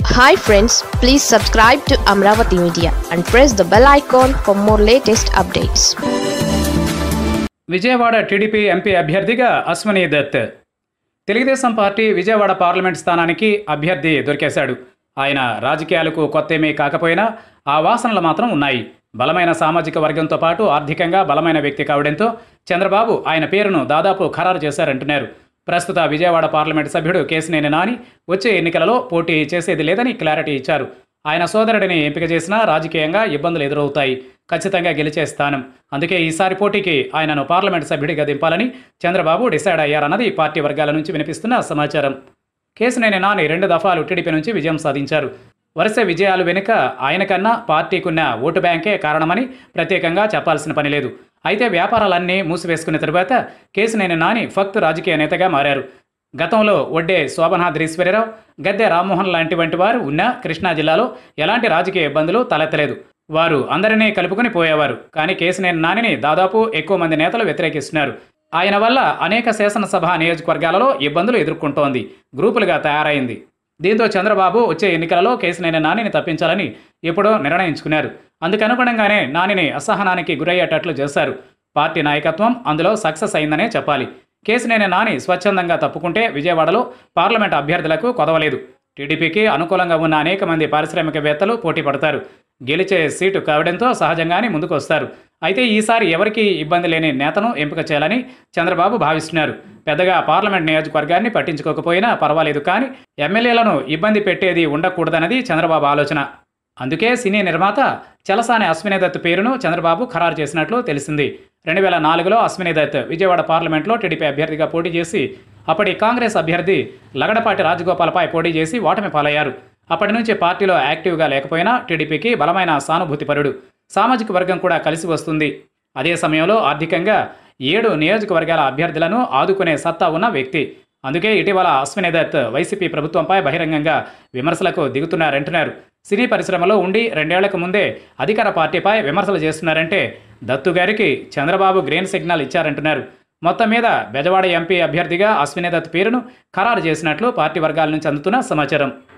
hi friends please subscribe to Amaravati media and press the bell icon for more latest updates Vijayawada TDP MP అభ్యర్థిగా Ashwini Dutt Telugu Desam party Vijayawada parliament స్థానానికి అభ్యర్థి దొరికేశాడు ఆయన రాజకీయాలకు కొత్తేమీ కాకపోయినా ఆ వాసనలు మాత్రం ఉన్నాయి బలమైన సామాజిక వర్గంతో పాటు ఆర్థికంగా బలమైన వ్యక్తి కావడంతో చంద్రబాబు ఆయన పేరును దాదాపు ఖరారు చేశారంటున్నారు ప్రస్తుత విజయవాడ పార్లమెంట్ సభ్యుడు కేసినేని నాని వచ్చే ఎన్నికలలో పోటీ చేసేది లేదని క్లారిటీ ఇచ్చారు ఆయన సోదరుడిని ఎంపిక చేసినా రాజకీయంగా ఇబ్బందులు ఎదురవుతాయి ఖచ్చితంగా గెలిచే స్థానం అందుకే ఈసారి పోటీకి ఆయనను పార్లమెంట్ సభ్యుడిగా దింపాలని చంద్రబాబు డిసైడ్ అయ్యారన్నది పార్టీ వర్గాల నుంచి వినిపిస్తున్న సమాచారం కేసినేని నాని రెండు దఫాలు టీడీపీ నుంచి విజయం సాధించారు వరుస విజయాలు వెనుక ఆయనకన్నా పార్టీకున్న ఓటు బ్యాంకే కారణమని ప్రత్యేకంగా చెప్పాల్సిన పని లేదు అయితే వ్యాపారాలన్నీ మూసివేసుకున్న తరువాత కేసినేని నాని ఫక్త్ రాజకీయ నేతగా మారారు గతంలో ఒడ్డే శోభనాద్రీశ్వరరావు గద్దె రామ్మోహన్ లాంటి వంటి వారు ఉన్న కృష్ణా జిల్లాలో ఎలాంటి రాజకీయ ఇబ్బందులు తలెత్తలేదు వారు అందరినీ కలుపుకొని పోయేవారు కానీ కేసినేని నానిని దాదాపు ఎక్కువ మంది నేతలు వ్యతిరేకిస్తున్నారు ఆయన వల్ల అనేక శాసనసభ నియోజకవర్గాలలో ఇబ్బందులు ఎదుర్కొంటోంది గ్రూపులుగా తయారైంది దీంతో చంద్రబాబు వచ్చే ఎన్నికలలో కేసినేని నానిని తప్పించాలని ఎప్పుడో నిర్ణయించుకున్నారు అందుకనుగుణంగానే నానిని అసహనానికి గురయ్యేటట్లు చేశారు పార్టీ నాయకత్వం అందులో సక్సెస్ అయిందనే చెప్పాలి కేసినేని నాని స్వచ్ఛందంగా తప్పుకుంటే విజయవాడలో పార్లమెంట్ అభ్యర్థులకు కొదవలేదు టీడీపీకి అనుకూలంగా ఉన్న అనేక మంది పారిశ్రామికవేత్తలు పోటీ పడతారు గెలిచే సీటు కావడంతో సహజంగానే ముందుకు వస్తారు అయితే ఈసారి ఎవరికీ ఇబ్బంది లేని నేతను ఎంపిక చేయాలని చంద్రబాబు భావిస్తున్నారు పెద్దగా పార్లమెంట్ నియోజకవర్గాన్ని పట్టించుకోకపోయినా పర్వాలేదు కానీ ఎమ్మెల్యేలను ఇబ్బంది పెట్టేది ఉండకూడదన్నది చంద్రబాబు ఆలోచన అందుకే సినీ నిర్మాత చలసాని అశ్విని దత్ పేరును చంద్రబాబు ఖరారు చేసినట్లు తెలిసింది రెండు వేల నాలుగులో అశ్విని దత్ విజయవాడ పార్లమెంట్లో టీడీపీ అభ్యర్థిగా పోటీ చేసి అప్పటి కాంగ్రెస్ అభ్యర్థి లగడపాటి రాజగోపాల్పై పోటీ చేసి ఓటమి పాలయ్యారు అప్పటి నుంచి పార్టీలో యాక్టివ్గా లేకపోయినా టీడీపీకి బలమైన సానుభూతిపరుడు సామాజిక వర్గం కూడా కలిసి వస్తుంది అదే సమయంలో ఆర్థికంగా ఏడు నియోజకవర్గాల అభ్యర్థులను ఆదుకునే సత్తా ఉన్న వ్యక్తి అందుకే ఇటీవల అశ్విని దత్ వైసీపీ ప్రభుత్వంపై బహిరంగంగా విమర్శలకు దిగుతున్నారంటున్నారు సినీ పరిశ్రమలో ఉండి రెండేళ్లకు ముందే అధికార పార్టీపై విమర్శలు చేస్తున్నారంటే దత్తు గారికి చంద్రబాబు గ్రీన్ సిగ్నల్ ఇచ్చారంటున్నారు మొత్తం మీద బెజవాడ ఎంపీ అభ్యర్థిగా అశ్విని దత్ పేరును ఖరారు చేసినట్లు పార్టీ వర్గాల నుంచి అందుతున్న సమాచారం